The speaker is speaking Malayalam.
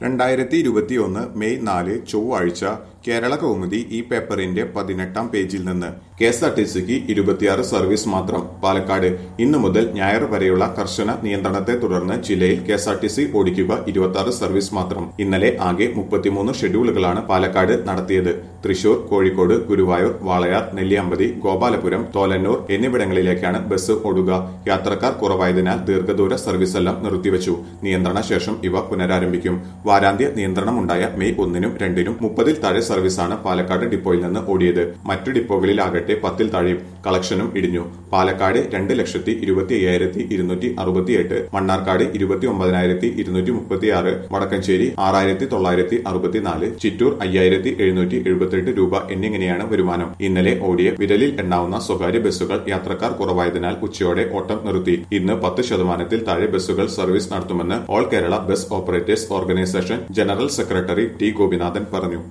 രണ്ടായിരത്തി ഇരുപത്തിയൊന്ന് മെയ് നാല് ചൊവ്വാഴ്ച കേരള കൗമുദി ഈ പേപ്പറിന്റെ പതിനെട്ടാം പേജിൽ നിന്ന് കെ എസ് ആർ ടി സിക്ക് ഇരുപത്തിയാറ് സർവീസ് മാത്രം പാലക്കാട് ഇന്നു മുതൽ ഞായർ വരെയുള്ള കർശന നിയന്ത്രണത്തെ തുടർന്ന് ജില്ലയിൽ K S R T C ഓടിക്കുക ഇരുപത്തിയാറ് സർവീസ് മാത്രം ഇന്നലെ ആകെ മുപ്പത്തിമൂന്ന് ഷെഡ്യൂളുകളാണ് പാലക്കാട് നടത്തിയത് തൃശൂർ കോഴിക്കോട് ഗുരുവായൂർ വാളയാർ നെല്ലിയാമ്പതി ഗോപാലപുരം തോലന്നൂർ എന്നിവിടങ്ങളിലേക്കാണ് ബസ് ഓടുക യാത്രക്കാർ കുറവായതിനാൽ ദീർഘദൂര സർവീസെല്ലാം നിർത്തിവച്ചു നിയന്ത്രണ ശേഷം ഇവ പുനരാരംഭിക്കും വാരാന്ത്യ നിയന്ത്രണമുണ്ടായ മെയ് ഒന്നിനും രണ്ടിനും മുപ്പതിൽ താഴെ സർവീസാണ് പാലക്കാട് ഡിപ്പോയിൽ നിന്ന് ഓടിയത് മറ്റു ഡിപ്പോകളിലാകട്ടെ പത്തിൽ താഴെയും കളക്ഷനും ഇടിഞ്ഞു പാലക്കാട് രണ്ട് ലക്ഷത്തി ഇരുപത്തി അയ്യായിരത്തി ഇരുന്നൂറ്റി അറുപത്തിയെട്ട് മണ്ണാർക്കാട് ഇരുപത്തി ഒമ്പതിനായിരത്തി ഇരുന്നൂറ്റി മുപ്പത്തിയാറ് വടക്കഞ്ചേരി ആറായിരത്തി തൊള്ളായിരത്തി അറുപത്തിനാല് ചിറ്റൂർ അയ്യായിരത്തി എഴുന്നൂറ്റി എഴുപത്തിയെട്ട് രൂപ എന്നിങ്ങനെയാണ് വരുമാനം ഇന്നലെ ഓടിയ വിരലിൽ എണ്ണാവുന്ന സ്വകാര്യ ബസ്സുകൾ യാത്രക്കാർ കുറവായതിനാൽ ഉച്ചയോടെ ഓട്ടം നിർത്തി ഇന്ന് പത്ത് ശതമാനത്തിൽ താഴെ ബസ്സുകൾ സർവീസ് നടത്തുമെന്ന് all Kerala bus operators organisation general secretary T Gopinathan പറഞ്ഞു